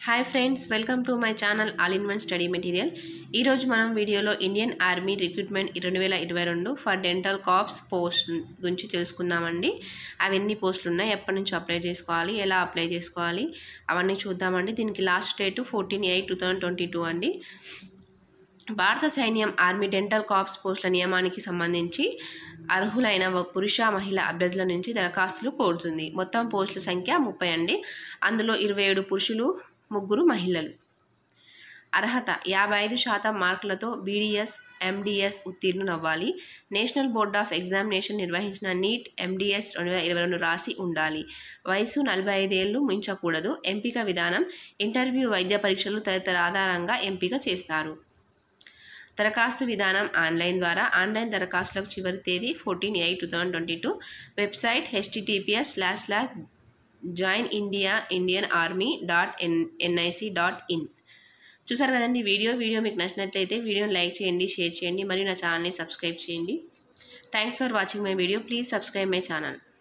hi friends welcome to my channel all in one study material ఈరోజు మనం వీడియోలో Indian army recruitment రెండు వేల ఇరవై రెండు ఫర్ డెంటల్ కాప్స్ పోస్ట్ గురించి తెలుసుకుందామండి అవి ఎన్ని పోస్టులు ఉన్నాయి ఎప్పటి నుంచి అప్లై చేసుకోవాలి ఎలా అప్లై చేసుకోవాలి అవన్నీ చూద్దామండి దీనికి last date fourteen eight two thousand twenty two అండి భారత సైన్యం ఆర్మీ డెంటల్ కాప్స్ పోస్టుల నియమానికి సంబంధించి అర్హులైన వ- పురుష మహిళ అభ్యర్థుల నుంచి దరఖాస్తులు కోరుతుంది మొత్తం పోస్టుల సంఖ్య ముప్పై అండి అందులో ఇరవై ఏడు పురుషులు ముగ్గురు మహిళలు అర్హత యాభై ఐదు శాతం మార్కులతో బీడీఎస్ ఎండిఎస్ ఉత్తీర్ణులవ్వాలి నేషనల్ బోర్డ్ ఆఫ్ ఎగ్జామినేషన్ నిర్వహించిన నీట్ ఎండిఎస్ రెండు వేల ఇరవై రెండు రాసి ఉండాలి వయసు నలభై ఐదేళ్లు మించకూడదు ఎంపిక విధానం ఇంటర్వ్యూ వైద్య పరీక్షలు తదితర ఆధారంగా ఎంపిక చేస్తారు దరఖాస్తు విధానం ఆన్లైన్ ద్వారా ఆన్లైన్ దరఖాస్తులకు చివరి తేదీ fourteen eight two thousand twenty two website HTTPS slash slash join India Indian army dot N NIC dot in చూసారు కదండి వీడియో వీడియో మీకు నచ్చినట్లయితే వీడియోని లైక్ చేయండి షేర్ చేయండి మరియు నా ఛానల్ని సబ్స్క్రైబ్ చేయండి thanks for watching my video please subscribe my channel